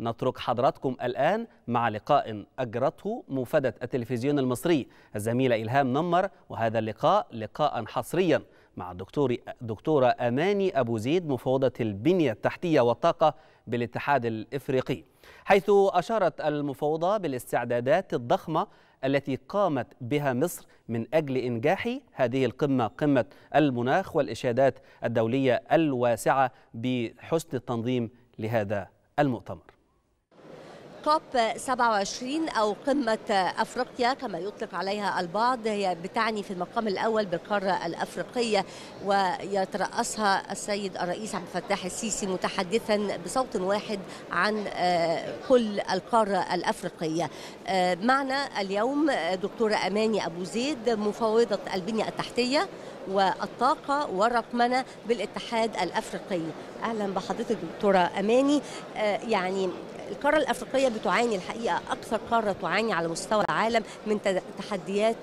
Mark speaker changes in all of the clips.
Speaker 1: نترك حضراتكم الآن مع لقاء أجرته موفدة التلفزيون المصري الزميلة إلهام نمر وهذا اللقاء لقاء حصريا مع الدكتور دكتورة أماني أبو زيد مفوضة البنية التحتية والطاقة بالاتحاد الإفريقي حيث أشارت المفوضة بالاستعدادات الضخمة التي قامت بها مصر من أجل إنجاح هذه القمة قمة المناخ والإشادات الدولية الواسعة بحسن التنظيم لهذا المؤتمر
Speaker 2: كوب 27 أو قمة أفريقيا كما يطلق عليها البعض هي بتعني في المقام الأول بالقارة الأفريقية ويترأسها السيد الرئيس عبد الفتاح السيسي متحدثا بصوت واحد عن كل القارة الأفريقية معنا اليوم دكتورة أماني أبو زيد مفوضة البنية التحتية والطاقة والرقمنة بالاتحاد الأفريقي أهلا بحضرتك دكتورة أماني يعني القارة الأفريقية بتعاني الحقيقة أكثر قارة تعاني على مستوى العالم من تحديات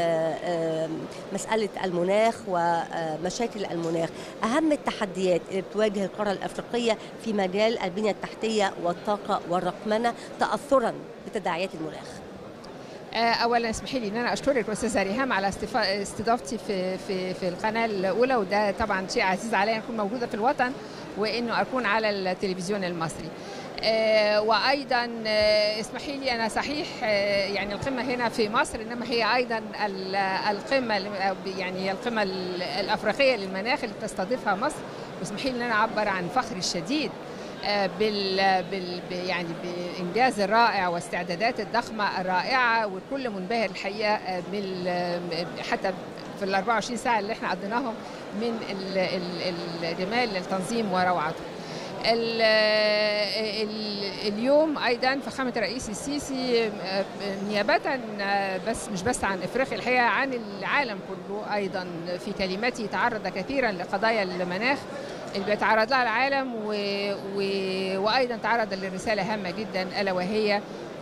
Speaker 2: مسألة المناخ ومشاكل المناخ أهم التحديات اللي بتواجه القارة الأفريقية في مجال البنية التحتية والطاقة والرقمنة تأثرا بتداعيات المناخ
Speaker 3: اولا اسمحي لي ان انا اشكرك استاذه ريهام على استضافتي في في في القناه الاولى وده طبعا شيء عزيز علي اكون موجوده في الوطن وانه اكون على التلفزيون المصري آه وايضا آه اسمحي لي انا صحيح آه يعني القمه هنا في مصر انما هي ايضا القمه يعني القمه الافريقيه للمناخ اللي تستضيفها مصر واسمحي لي ان انا اعبر عن فخري الشديد بال, بال يعني بانجاز الرائع واستعدادات الضخمه الرائعه والكل منبهر الحقيقه بال حتى في ال 24 ساعه اللي احنا قضيناهم من جمال التنظيم وروعته. ال ال اليوم ايضا فخامه الرئيس السيسي نيابه بس مش بس عن افريقيا الحقيقه عن العالم كله ايضا في كلمته تعرض كثيرا لقضايا المناخ اللي بيتعرض لها العالم و... و... وايضا تعرض لرساله هامه جدا الا وهي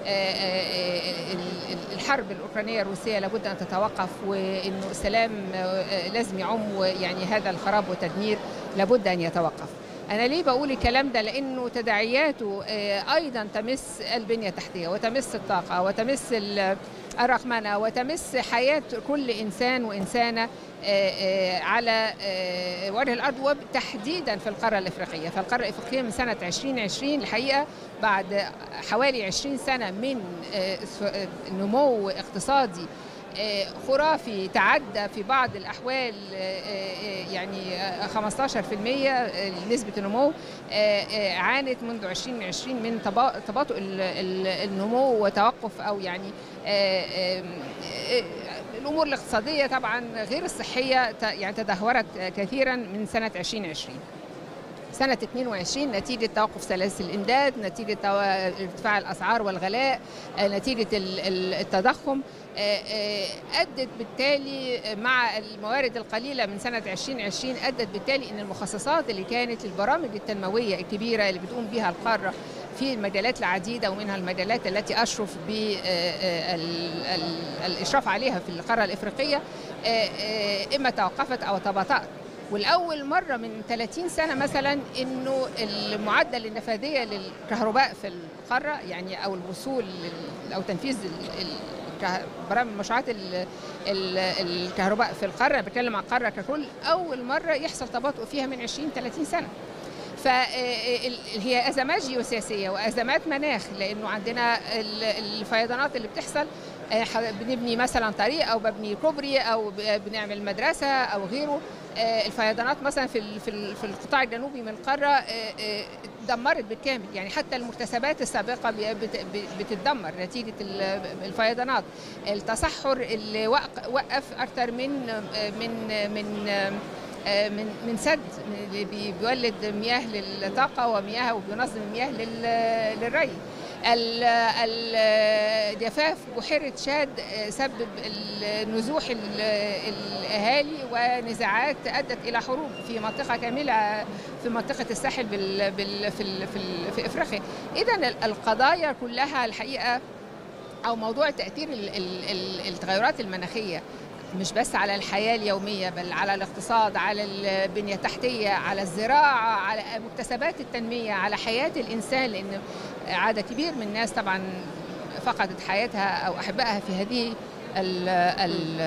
Speaker 3: الحرب الاوكرانيه الروسيه لابد ان تتوقف وانه السلام لازم يعم يعني هذا الخراب والتدمير لابد ان يتوقف. انا ليه بقول الكلام ده لانه تداعياته ايضا تمس البنيه التحتيه وتمس الطاقه وتمس الرقمنه وتمس حياه كل انسان وانسانه على وجه الارض وتحديدا في القاره الافريقيه، فالقاره الافريقيه من سنه 2020 الحقيقه بعد حوالي 20 سنه من نمو اقتصادي خرافي تعدى في بعض الأحوال يعني 15% نسبة النمو عانت منذ 2020 من تباطؤ النمو وتوقف أو يعني الأمور الاقتصادية طبعا غير الصحية يعني تدهورت كثيرا من سنة 2020 سنة 22 نتيجة توقف سلاسل الإمداد نتيجة ارتفاع الأسعار والغلاء نتيجة التضخم أدت بالتالي مع الموارد القليلة من سنة 2020 أدت بالتالي أن المخصصات اللي كانت للبرامج التنموية الكبيرة اللي بتقوم بها القارة في المجالات العديدة ومنها المجالات التي أشرف بالإشراف عليها في القارة الإفريقية إما توقفت أو تباطأت والأول مرة من 30 سنة مثلا إنه المعدل النفاذية للكهرباء في القارة يعني أو الوصول أو تنفيذ برامج مشروعات الكهرباء في القارة بتكلم عن القارة ككل أول مرة يحصل تباطؤ فيها من 20 30 سنة فهي ازمات جيوسياسيه وازمات مناخ لانه عندنا الفيضانات اللي بتحصل بنبني مثلا طريق او ببني كوبري او بنعمل مدرسه او غيره الفيضانات مثلا في في القطاع الجنوبي من القاره دمرت بالكامل يعني حتى المكتسبات السابقه بتتدمر نتيجه الفيضانات التصحر اللي وقف اكثر من من من من من سد اللي بيولد مياه للطاقه ومياه وبينظم المياه للري الجفاف بحيرة شاد سبب نزوح الأهالي ونزاعات أدت إلى حروب في منطقة كاملة في منطقة الساحل بال بال في, في, في إفريقيا إذا القضايا كلها الحقيقة أو موضوع تأثير التغيرات المناخية مش بس على الحياة اليومية بل على الاقتصاد على البنية التحتية على الزراعة على مكتسبات التنمية على حياة الإنسان لأن عدد كبير من الناس طبعا فقدت حياتها او احبائها في هذه ال ال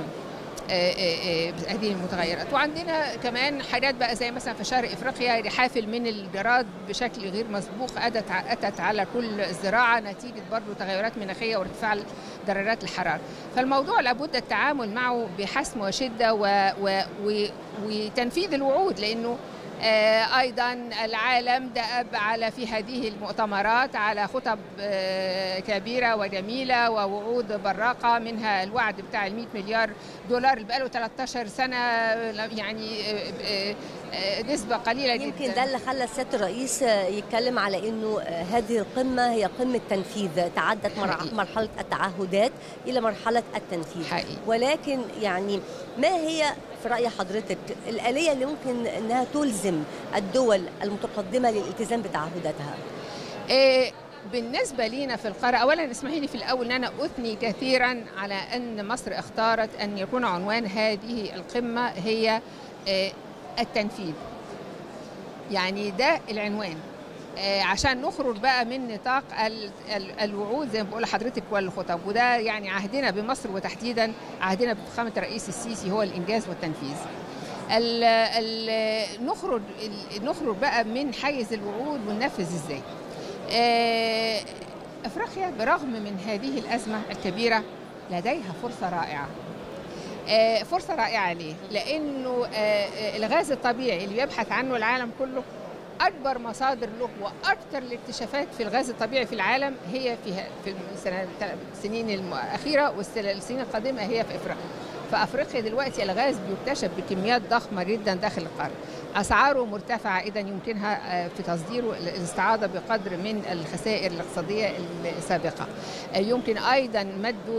Speaker 3: هذه المتغيرات وعندنا كمان حاجات بقى زي مثلا في شرق افريقيا حافل من الجراد بشكل غير مسبوق اتت اتت على كل الزراعه نتيجه برضه تغيرات مناخيه وارتفاع درجات الحراره فالموضوع لابد التعامل معه بحسم وشده و و و وتنفيذ الوعود لانه آه ايضا العالم دأب على في هذه المؤتمرات على خطب آه كبيره وجميله ووعود براقه منها الوعد بتاع ال 100 مليار دولار اللي بقاله 13 سنه يعني آه نسبة قليلة
Speaker 2: يمكن
Speaker 3: جدا
Speaker 2: يمكن ده اللي خلى سيادة الرئيس يتكلم على انه هذه القمة هي قمة تنفيذ تعدت
Speaker 3: حقيقي.
Speaker 2: مرحلة التعهدات الى مرحلة التنفيذ
Speaker 3: حقيقي.
Speaker 2: ولكن يعني ما هي في رأي حضرتك الآلية اللي ممكن انها تلزم الدول المتقدمة للالتزام بتعهداتها
Speaker 3: إيه بالنسبة لينا في القارة أولا اسمحي لي في الأول أن أنا أثني كثيرا على أن مصر اختارت أن يكون عنوان هذه القمة هي إيه التنفيذ يعني ده العنوان آه عشان نخرج بقى من نطاق ال ال الوعود زي ما بقول لحضرتك والخطب وده يعني عهدنا بمصر وتحديدا عهدنا بفخامه الرئيس السيسي هو الانجاز والتنفيذ. ال ال نخرج ال نخرج بقى من حيز الوعود وننفذ ازاي. آه افريقيا برغم من هذه الازمه الكبيره لديها فرصه رائعه فرصة رائعة ليه؟ لأنه الغاز الطبيعي اللي بيبحث عنه العالم كله أكبر مصادر له وأكثر الاكتشافات في الغاز الطبيعي في العالم هي في في السنين الأخيرة والسنين القادمة هي في أفريقيا. فأفريقيا دلوقتي الغاز بيكتشف بكميات ضخمة جدا داخل القارة. أسعاره مرتفعة إذا يمكنها في تصديره الاستعاضة بقدر من الخسائر الاقتصادية السابقة يمكن أيضا مده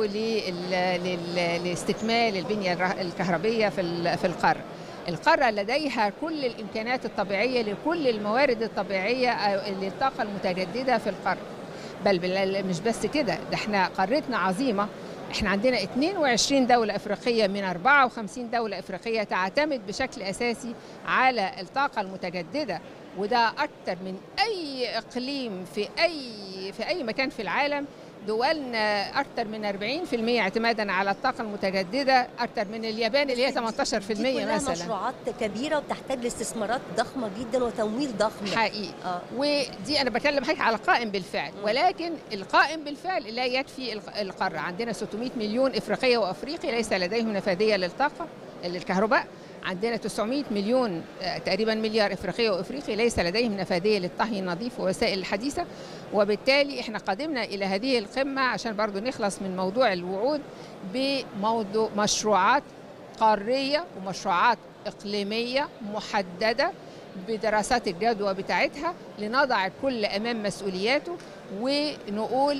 Speaker 3: لاستكمال البنية الكهربية في القارة القارة لديها كل الإمكانات الطبيعية لكل الموارد الطبيعية للطاقة المتجددة في القارة بل مش بس كده ده احنا قارتنا عظيمة احنا عندنا 22 دولة افريقية من 54 دولة افريقية تعتمد بشكل اساسي على الطاقة المتجددة وده اكتر من اي اقليم في اي في اي مكان في العالم دولنا اكثر من 40% اعتمادا على الطاقه المتجدده اكثر من اليابان اللي هي 18%
Speaker 2: دي
Speaker 3: مثلا
Speaker 2: مشروعات كبيره وبتحتاج لاستثمارات ضخمه جدا وتمويل ضخم
Speaker 3: حقيقي آه. ودي انا بكلم حضرتك على قائم بالفعل ولكن القائم بالفعل لا يكفي القاره عندنا 600 مليون افريقيه وافريقي ليس لديهم نفاذيه للطاقه للكهرباء عندنا 900 مليون تقريبا مليار افريقيه وافريقي ليس لديهم نفاذيه للطهي النظيف ووسائل الحديثه وبالتالي احنا قدمنا الى هذه القمه عشان برضو نخلص من موضوع الوعود بموضوع مشروعات قاريه ومشروعات اقليميه محدده بدراسات الجدوى بتاعتها لنضع الكل امام مسؤولياته ونقول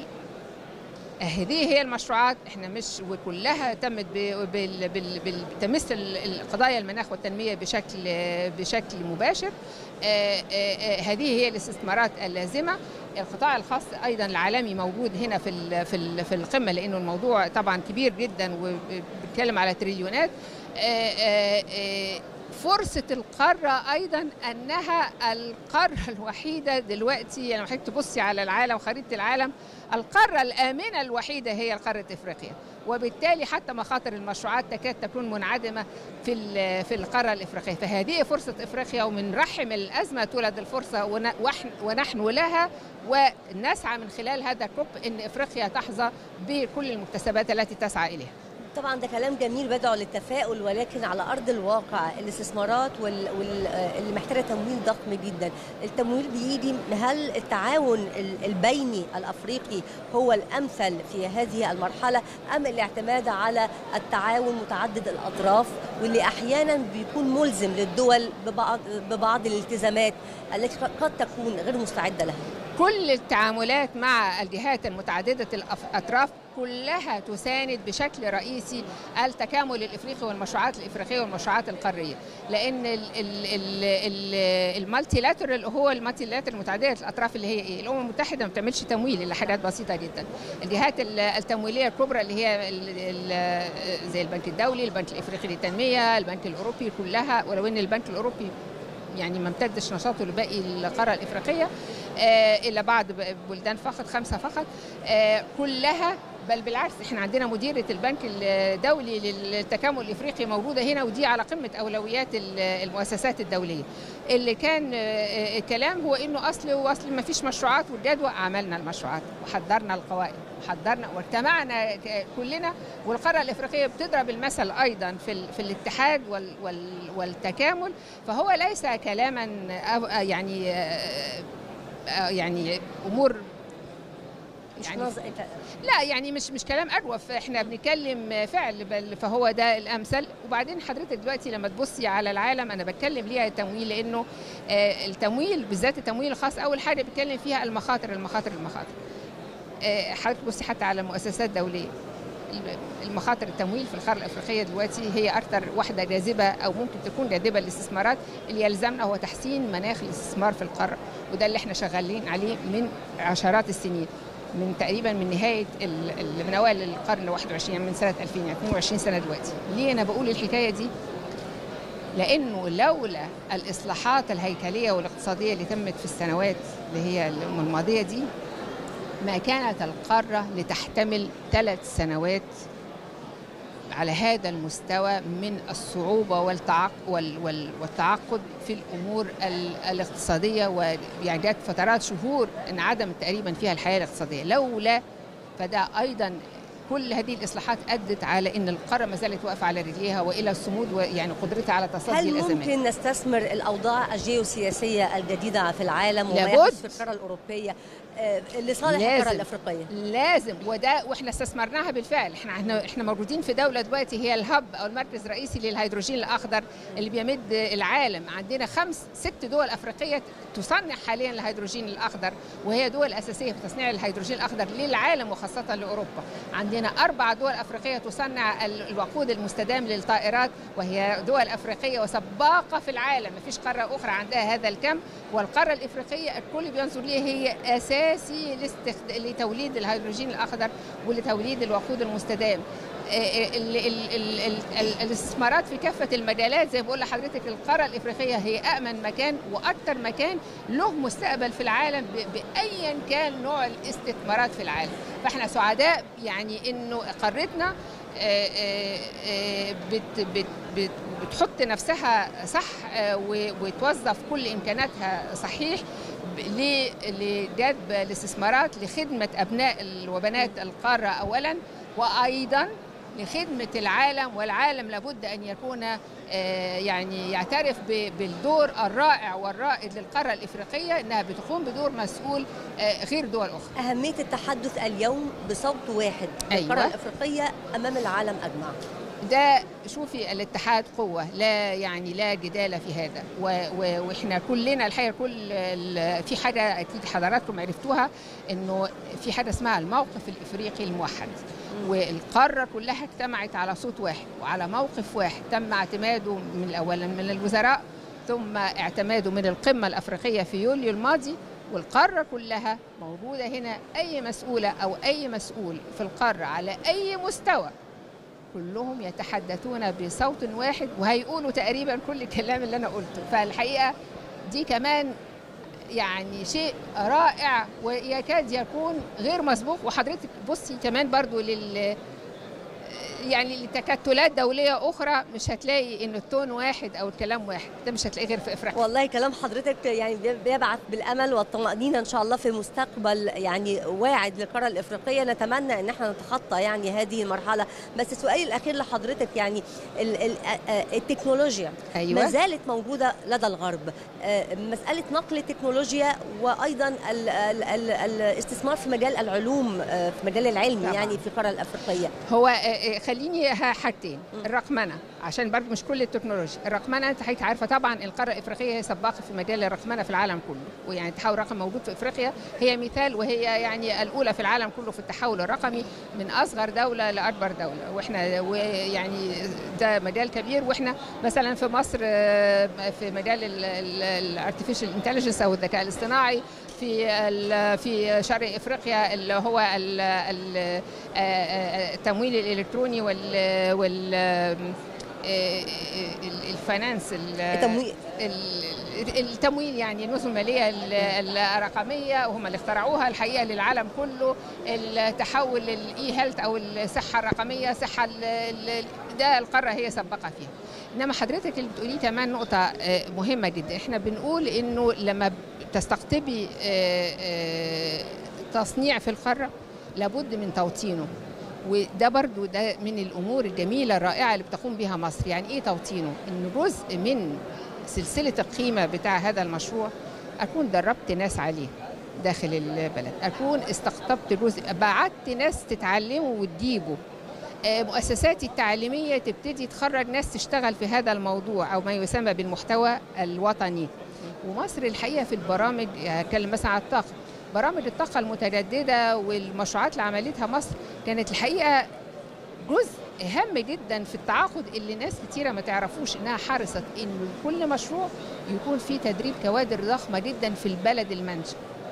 Speaker 3: هذه هي المشروعات احنا مش وكلها تمت بال بال بال تمس القضايا المناخ والتنميه بشكل بشكل مباشر آآ آآ هذه هي الاستثمارات اللازمه القطاع الخاص ايضا العالمي موجود هنا في في في القمه لانه الموضوع طبعا كبير جدا وبنتكلم على تريليونات آآ فرصة القارة أيضا أنها القارة الوحيدة دلوقتي يعني حضرتك تبصي على العالم خريطة العالم القارة الآمنة الوحيدة هي قارة إفريقيا وبالتالي حتى مخاطر المشروعات تكاد تكون منعدمة في في القارة الإفريقية فهذه فرصة إفريقيا ومن رحم الأزمة تولد الفرصة ونحن لها ونسعى من خلال هذا الكوب أن إفريقيا تحظى بكل المكتسبات التي تسعى إليها
Speaker 2: طبعا ده كلام جميل بدعو للتفاؤل ولكن على ارض الواقع الاستثمارات وال... وال... اللي محتاجه تمويل ضخم جدا التمويل بيجي هل التعاون البيني الافريقي هو الامثل في هذه المرحله ام الاعتماد على التعاون متعدد الاطراف واللي احيانا بيكون ملزم للدول ببعض ببعض الالتزامات التي قد تكون غير مستعده لها
Speaker 3: كل التعاملات مع الجهات المتعدده الاطراف كلها تساند بشكل رئيسي التكامل الافريقي والمشروعات الافريقيه والمشروعات القاريه لان المالتي لاترال هو المالتي لاترال متعدده الاطراف اللي هي ايه الامم المتحده ما بتعملش تمويل الا حاجات بسيطه جدا الجهات التمويليه الكبرى اللي هي زي البنك الدولي البنك الافريقي للتنميه البنك الاوروبي كلها ولو ان البنك الاوروبي يعني ما امتدش نشاطه لباقي القاره الافريقيه إلى بعض بلدان فقط خمسة فقط كلها بل بالعكس احنا عندنا مديرة البنك الدولي للتكامل الافريقي موجودة هنا ودي على قمة اولويات المؤسسات الدولية اللي كان الكلام هو انه اصل واصل ما فيش مشروعات والجدوى عملنا المشروعات وحضرنا القوائم وحضرنا واجتمعنا كلنا والقاره الافريقيه بتضرب المثل ايضا في في الاتحاد وال وال والتكامل فهو ليس كلاما يعني يعني امور
Speaker 2: يعني
Speaker 3: لا يعني مش مش كلام اجوف احنا بنتكلم فعل بل فهو ده الامثل وبعدين حضرتك دلوقتي لما تبصي على العالم انا بتكلم ليها التمويل لانه التمويل بالذات التمويل الخاص اول حاجه بتكلم فيها المخاطر المخاطر المخاطر حضرتك بصي حتى على المؤسسات الدوليه المخاطر التمويل في القاره الافريقيه دلوقتي هي اكثر واحده جاذبه او ممكن تكون جاذبه للاستثمارات اللي يلزمنا هو تحسين مناخ الاستثمار في القاره وده اللي احنا شغالين عليه من عشرات السنين من تقريبا من نهايه من اوائل القرن ال 21 يعني من سنه 2000 يعني 22 سنه دلوقتي ليه انا بقول الحكايه دي لانه لولا الاصلاحات الهيكليه والاقتصاديه اللي تمت في السنوات اللي هي الماضيه دي ما كانت القاره لتحتمل ثلاث سنوات على هذا المستوى من الصعوبة والتعق والتعقد في الأمور الاقتصادية ويعني جات فترات شهور انعدم تقريبا فيها الحياة الاقتصادية لولا فده أيضا كل هذه الإصلاحات أدت على أن القارة ما زالت واقفة على رجليها وإلى الصمود ويعني قدرتها على تصدي
Speaker 2: هل
Speaker 3: الأزمات
Speaker 2: ممكن نستثمر الأوضاع الجيوسياسية الجديدة في العالم وما
Speaker 3: لابد.
Speaker 2: يحدث في القارة الأوروبية آه، لصالح القارة
Speaker 3: لازم.
Speaker 2: الأفريقية
Speaker 3: لازم وده واحنا استثمرناها بالفعل احنا احنا احنا موجودين في دوله دلوقتي هي الهب او المركز الرئيسي للهيدروجين الاخضر اللي بيمد العالم عندنا خمس ست دول افريقيه تصنع حاليا الهيدروجين الاخضر وهي دول اساسيه في تصنيع الهيدروجين الاخضر للعالم وخاصه لاوروبا عندنا اربع دول افريقيه تصنع ال- الوقود المستدام للطائرات وهي دول افريقيه وسباقه في العالم ما فيش قاره اخرى عندها هذا الكم والقاره الافريقيه الكل بينظر ليها هي اساسي لاستخد... لتوليد الهيدروجين الاخضر ولتوليد الوقود المستدام ال- ال- ال- ال- ال- الاستثمارات في كافه المجالات زي ما بقول لحضرتك القاره الافريقيه هي امن مكان واكثر مكان له مستقبل في العالم ب- بايا كان نوع الاستثمارات في العالم فاحنا سعداء يعني انه قارتنا آه، آه، آه، بت بت بت بتحط نفسها صح آه، و- وتوظف كل امكاناتها صحيح ب- ل- لجذب الاستثمارات لخدمه ابناء ال- وبنات القاره اولا وايضا لخدمه العالم والعالم لابد ان يكون آه، يعني يعترف ب- بالدور الرائع والرائد للقاره الافريقيه انها بتقوم بدور مسؤول آه، غير دول اخرى
Speaker 2: أهمية التحدث اليوم بصوت واحد
Speaker 3: أيوة.
Speaker 2: القارة الأفريقية أمام العالم أجمع
Speaker 3: ده شوفي الاتحاد قوة لا يعني لا جدال في هذا و و واحنا كلنا الحقيقة كل ال- في حاجة أكيد حضراتكم عرفتوها إنه في حاجة اسمها الموقف الإفريقي الموحد والقارة كلها اجتمعت على صوت واحد وعلى موقف واحد تم اعتماده من أولا من الوزراء ثم اعتماده من القمة الأفريقية في يوليو الماضي والقارة كلها موجودة هنا أي مسؤولة أو أي مسؤول في القارة على أي مستوى كلهم يتحدثون بصوت واحد وهيقولوا تقريبا كل الكلام اللي انا قلته فالحقيقه دي كمان يعني شيء رائع ويكاد يكون غير مسبوق وحضرتك بصي كمان برضو لل يعني لتكتلات دوليه اخرى مش هتلاقي ان التون واحد او الكلام واحد ده مش هتلاقيه غير في افريقيا
Speaker 2: والله كلام حضرتك يعني بي- بيبعث بالامل والطمانينه ان شاء الله في مستقبل يعني واعد للقاره الافريقيه نتمنى ان احنا نتخطى يعني هذه المرحله بس سؤالي الاخير لحضرتك يعني ال- ال- آه، التكنولوجيا
Speaker 3: أيوة.
Speaker 2: ما زالت موجوده لدى الغرب آه، مساله نقل التكنولوجيا وايضا ال- ال- ال- الاستثمار في مجال العلوم آه، في مجال العلم
Speaker 3: طبعاً.
Speaker 2: يعني في القاره الافريقيه
Speaker 3: هو آه، آه، خليني ها- حاجتين الرقمنه عشان برضه مش كل التكنولوجيا الرقمنه انت حضرتك عارفه طبعا القاره الافريقيه هي سباقه في مجال الرقمنه في العالم كله ويعني التحول الرقمي موجود في افريقيا هي مثال وهي يعني الاولى في العالم كله في التحول الرقمي من اصغر دوله لاكبر دوله واحنا ويعني ده مجال كبير واحنا مثلا في مصر آه، في مجال الارتفيشال انتليجنس او الذكاء الاصطناعي في ال- في شرق افريقيا اللي هو ال- ال- آه، آه، التمويل الالكتروني وال وال آه، ال- الفاينانس ال-
Speaker 2: التمويل
Speaker 3: ال- التمويل يعني النظم الماليه ال- الرقميه وهم اللي اخترعوها الحقيقه للعالم كله التحول الاي هيلث او الصحه الرقميه صحه ال- ال- ده القاره هي سباقه فيها انما حضرتك اللي بتقوليه كمان نقطه آه، مهمه جدا احنا بنقول انه لما تستقطبي آه، آه، تصنيع في القاره لابد من توطينه وده برضو ده من الامور الجميله الرائعه اللي بتقوم بها مصر يعني ايه توطينه ان جزء من سلسله القيمه بتاع هذا المشروع اكون دربت ناس عليه داخل البلد اكون استقطبت جزء بعت ناس تتعلموا وتجيبوا آه، مؤسساتي التعليميه تبتدي تخرج ناس تشتغل في هذا الموضوع او ما يسمى بالمحتوى الوطني ومصر الحقيقه في البرامج هتكلم مثلا على الطاقه برامج الطاقه المتجدده والمشروعات اللي عملتها مصر كانت الحقيقه جزء هام جدا في التعاقد اللي ناس كتيره ما تعرفوش انها حرصت انه كل مشروع يكون فيه تدريب كوادر ضخمه جدا في البلد المنشأ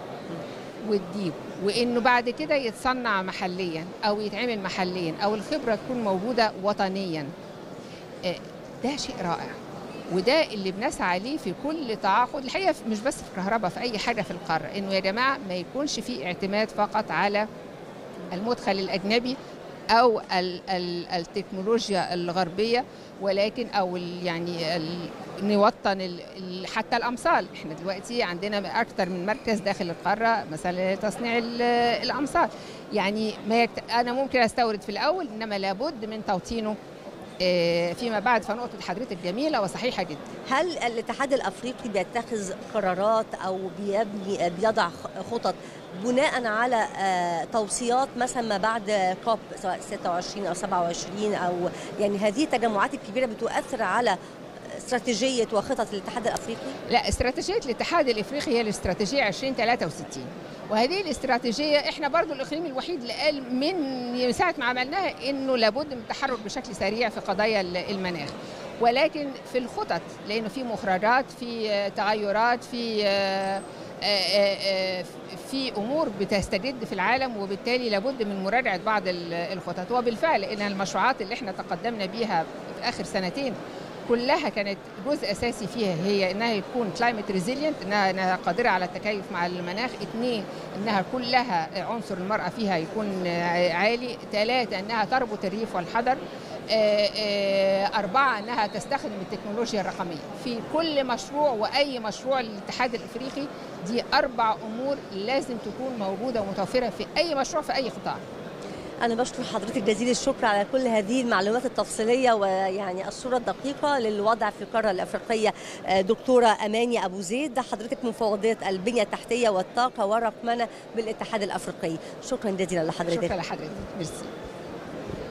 Speaker 3: والديب وانه بعد كده يتصنع محليا او يتعمل محليا او الخبره تكون موجوده وطنيا آه، ده شيء رائع وده اللي بنسعى ليه في كل تعاقد الحقيقه مش بس في الكهرباء في اي حاجه في القاره انه يا جماعه ما يكونش في اعتماد فقط على المدخل الاجنبي او ال ال التكنولوجيا الغربيه ولكن او ال يعني ال نوطن ال ال حتى الامصال احنا دلوقتي عندنا اكثر من مركز داخل القاره مثلا لتصنيع ال- الامصال يعني ما يكت... انا ممكن استورد في الاول انما لابد من توطينه آه، فيما بعد فنقطه حضرتك جميله وصحيحه جدا
Speaker 2: هل الاتحاد الافريقي بيتخذ قرارات او بيبني بيضع خطط بناء على آه، توصيات مثلا ما بعد كوب سواء 26 او 27 او يعني هذه التجمعات الكبيره بتؤثر على استراتيجيه وخطط الاتحاد الافريقي
Speaker 3: لا استراتيجيه الاتحاد الافريقي هي الاستراتيجيه 2063 وهذه الاستراتيجيه احنا برضو الاقليم الوحيد اللي قال من ساعه ما عملناها انه لابد من التحرك بشكل سريع في قضايا المناخ ولكن في الخطط لانه في مخرجات في آه، تغيرات في آه، آه، آه، آه، في امور بتستجد في العالم وبالتالي لابد من مراجعه بعض ال- الخطط وبالفعل ان المشروعات اللي احنا تقدمنا بيها في اخر سنتين كلها كانت جزء اساسي فيها هي انها يكون كلايمت ريزيلينت انها انها قادره على التكيف مع المناخ اثنين انها كلها عنصر المراه فيها يكون عالي ثلاثه انها تربط الريف والحضر آه، آه، أربعة أنها تستخدم التكنولوجيا الرقمية في كل مشروع وأي مشروع للاتحاد الإفريقي دي أربع أمور لازم تكون موجودة ومتوفرة في أي مشروع في أي قطاع
Speaker 2: أنا بشكر حضرتك جزيل الشكر على كل هذه المعلومات التفصيلية ويعني الصورة الدقيقة للوضع في القارة الأفريقية آه، دكتورة أماني أبو زيد حضرتك مفوضية البنية التحتية والطاقة والرقمنة بالاتحاد الأفريقي شكرا جزيلا لحضرتك
Speaker 3: شكرا لحضرتك ميرسي